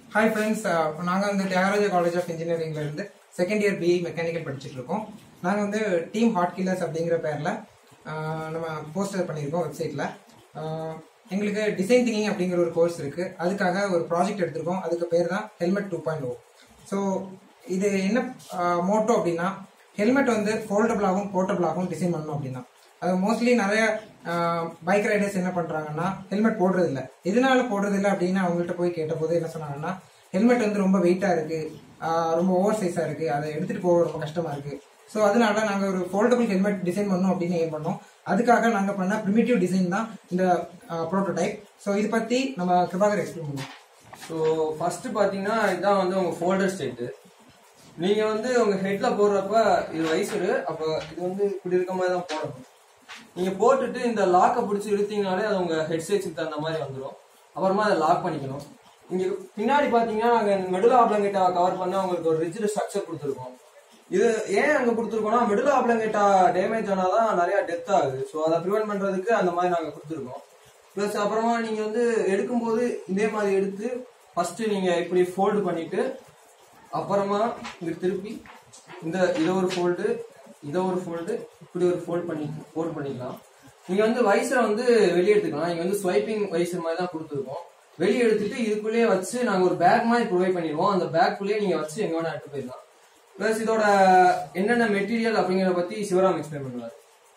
hi friends நாங்கள் வந்து Thiyagaraja college of இன்ஜினியரிங்ல இருந்து செகண்ட் இயர் பிஇ மெக்கானிக்கல் படிச்சுட்டு இருக்கோம் நாங்கள் வந்து டீம் ஹாட் கில்லர்ஸ் அப்படிங்கிற பேரில் நம்ம போஸ்டர் பண்ணியிருக்கோம் வெப்சைட்டில் எங்களுக்கு டிசைன் திங்கிங் அப்படிங்கிற ஒரு கோர்ஸ் இருக்கு அதுக்காக ஒரு ப்ராஜெக்ட் எடுத்திருக்கோம் அதுக்கு பேர் தான் helmet two point O so இது என்ன மோட்டோ அப்படின்னா ஹெல்மெட் வந்து ஃபோல்டபுளாகவும் போர்ட்டபுளாகவும் டிசைன் பண்ணணும் அப்படின்னா அது மோஸ்ட்லி நிறைய பைக் ரைடர்ஸ் என்ன பண்றாங்கன்னா ஹெல்மெட் போடுறது இல்ல எதனால போடுறது இல்ல அப்படின்னு அவங்கள்ட்ட போய் கேட்டபோது என்ன சொன்னாங்கன்னா ஹெல்மெட் வந்து ரொம்ப வெயிட்டா இருக்கு ஆஹ் ரொம்ப ஓவர் சைஸா இருக்கு அதை எடுத்துட்டு போக ரொம்ப கஷ்டமா இருக்கு ஸோ அதனால நாங்க ஒரு ஃபோல்டபுள் ஹெல்மெட் டிசைன் பண்ணோம் அப்படின்னு ஏம் பண்ணோம் அதுக்காக நாங்க பண்ண ப்ரிமிட்டிவ் டிசைன் தான் இந்த ப்ரோட்டோடைப் ஸோ இது பத்தி நம்ம கிருபாகர் எக்ஸ்பிளைன் பண்ணுவோம் ஸோ ஃபர்ஸ்ட் பாத்தீங்கன்னா இதுதான் வந்து உங்க ஃபோல்டர் ஸ்டேட்டு நீங்க வந்து உங்க ஹெட்ல போடுறப்ப இது வயசு அப்ப இது வந்து இப்படி இருக்க மாதிரி தான் போடணும் நீங்க போட்டுட்டு இந்த லாக்கை பிடிச்சி இழுத்தீங்கனாலே அது உங்க ஹெட் சைஸுக்கு தகுந்த மாதிரி வந்துடும் அப்புறமா அதை லாக் பண்ணிக்கணும் இங்க பின்னாடி பாத்தீங்கன்னா நாங்க மெடுலா ஆப்ளங்கேட்டா கவர் பண்ண உங்களுக்கு ஒரு ரிஜிட் ஸ்ட்ரக்சர் கொடுத்துருக்கோம் இது ஏன் அங்க கொடுத்துருக்கோம்னா மெடுலா ஆப்ளங்கேட்டா டேமேஜ் ஆனாதான் நிறைய டெத் ஆகுது ஸோ அதை ப்ரிவென்ட் பண்றதுக்கு அந்த மாதிரி நாங்க கொடுத்துருக்கோம் ப்ளஸ் அப்புறமா நீங்க வந்து எடுக்கும்போது இதே மாதிரி எடுத்து ஃபர்ஸ்ட் நீங்க இப்படி ஃபோல்டு பண்ணிட்டு அப்புறமா இங்க திருப்பி இந்த இதை ஒரு ஃபோல்டு இதை ஒரு ஃபோல்டு இப்படி ஒரு ஃபோல்ட் பண்ணி ஃபோல்ட் பண்ணிக்கலாம் நீங்க வந்து வைசரை வந்து வெளியே எடுத்துக்கலாம் நீங்க வந்து ஸ்வைப்பிங் வைசர் மாதிரி தான் கொடுத்துருக்கோம் வெளியே எடுத்துட்டு இதுக்குள்ளேயே வச்சு நாங்க ஒரு பேக் மாதிரி ப்ரொவைட் பண்ணிடுவோம் அந்த பேக்குள்ளேயே நீங்க வச்சு எங்க வேணா எடுத்து போயிடலாம் ப்ளஸ் இதோட என்னென்ன மெட்டீரியல் அப்படிங்கிறத பத்தி சிவராம் எக்ஸ்பிளைன் பண்ணுவார்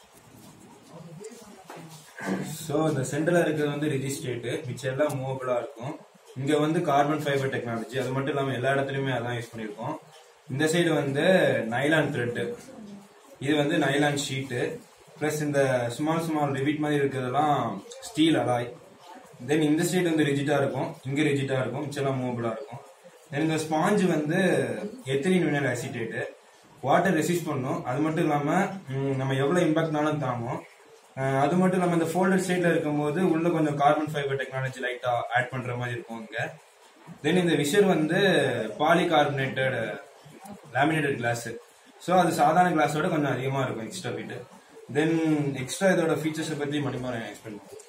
ஸோ இந்த சென்டர்ல இருக்கிறது வந்து ரிஜிஸ்ட்ரேட்டு மிச்சம் எல்லாம் மூவபிளா இருக்கும் இங்க வந்து கார்பன் ஃபைபர் டெக்னாலஜி அது மட்டும் இல்லாம எல்லா இடத்துலயுமே அதான் யூஸ் பண்ணியிருக்கோம் இந்த சைடு வந்து நைலான் த்ரெட் இது வந்து நைலான் ஷீட்டு பிளஸ் இந்த ஸ்மால் ஸ்மால் ரிவிட் மாதிரி இருக்கிறதெல்லாம் ஸ்டீல் அலாய் தென் இந்த சைடு வந்து ரிஜிட்டா இருக்கும் இங்க ரிஜிட்டா இருக்கும் மிச்சம் மூவபிளா இருக்கும் தென் இந்த ஸ்பாஞ்சு வந்து ethylene vinyl acetate water resist பண்ணும் அது மட்டும் இல்லாம ம், நம்ம எவ்வளவு இம்பாக்ட்னாலும் தாங்கும் அஹ், அது மட்டும் இல்லாம இந்த ஃபோல்டர் ஸ்டேட்ல இருக்கும்போது உள்ள கொஞ்சம் கார்பன் ஃபைபர் டெக்னாலஜி லைட்டா ஆட் பண்ற மாதிரி இருக்கும் இங்க தென் இந்த விஷர் வந்து பாலிகார்பனேட்டட் லேமினேட்டட் கிளாஸ் ஸோ அது சாதாரண கிளாஸோட கொஞ்சம் அதிகமா இருக்கும் எக்ஸ்ட்ரா பிட் தென் எக்ஸ்ட்ரா இதோட ஃபீச்சர்ஸை பத்தி மட்டுமா எக்ஸ்பிளைன் பண்ணுவோம்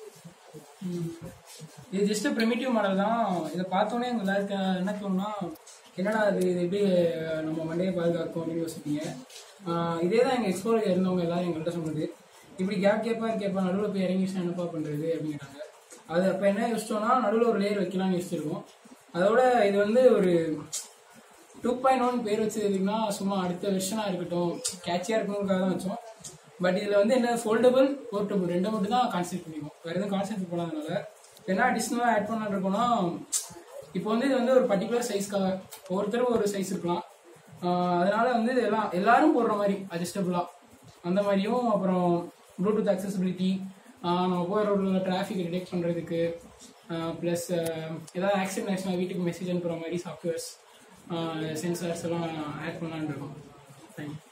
இது ஜஸ்ட் ப்ரிமிட்டிவ் மாடல் தான் இதை பார்த்தோன்னே எங்க எல்லாருக்கும் என்ன தோணுன்னா என்னடா இது இது எப்படி நம்ம மண்டையை பாதுகாக்கும் அப்படின்னு யோசிப்பீங்க ஆஹ் இதே தான் எங்கள் எக்ஸ்ப்ளோர் இருந்தவங்க எல்லாரும் எங்கள்கிட்ட சொன்னது இப்படி கேப் கேப்பா கேப்பா நடுவில் போய் இறங்கிச்சுன்னா என்னப்பா பண்ணுறது அப்படிங்கிறாங்க அது அப்போ என்ன யோசிச்சோம்னா நடுவில் ஒரு லேயர் வைக்கலாம்னு யோசிச்சிருக்கோம் அதோட இது வந்து ஒரு டூ பாயிண்ட் ஒன் பேர் வச்சு எதுக்குன்னா சும்மா அடுத்த வெர்ஷனாக இருக்கட்டும் கேட்சியாக இருக்கணுங்கிறதுக்காக தான் வச்சோம் பட் இதில் வந்து என்ன ஃபோல்டபுள் போர்ட்டபுள் ரெண்டு மட்டும் தான் கான்செப்ட் பண்ணிக்கோம் வேறு எதுவும் கான்செப்ட் போடாதனால என்ன அடிஷ்னலாக ஆட் பண்ண இருக்கோம்னா இப்போ வந்து இது வந்து ஒரு பர்டிகுலர் சைஸ்க்காக ஒவ்வொருத்தரும் ஒரு சைஸ் இருக்கலாம் ஆஹ் அதனால வந்து இது எல்லாம் எல்லாரும் போடுற மாதிரி அட்ஜஸ்டபுளாக அந்த மாதிரியும் அப்புறம் ப்ளூடூத் அக்சசிபிலிட்டி நம்ம போகிற ரோட்டில் டிராஃபிக் டிடெக்ட் பண்ணுறதுக்கு ப்ளஸ் ஏதாவது ஆக்சிடென்ட் ஆச்சுன்னா வீட்டுக்கு மெசேஜ் அனுப்புகிற மாதிரி சாஃப்ட்வேர்ஸ் சென்சார்ஸ் எல்லாம் ஆட் பண்ணலான்னு இருக்கோம் தேங்க்யூ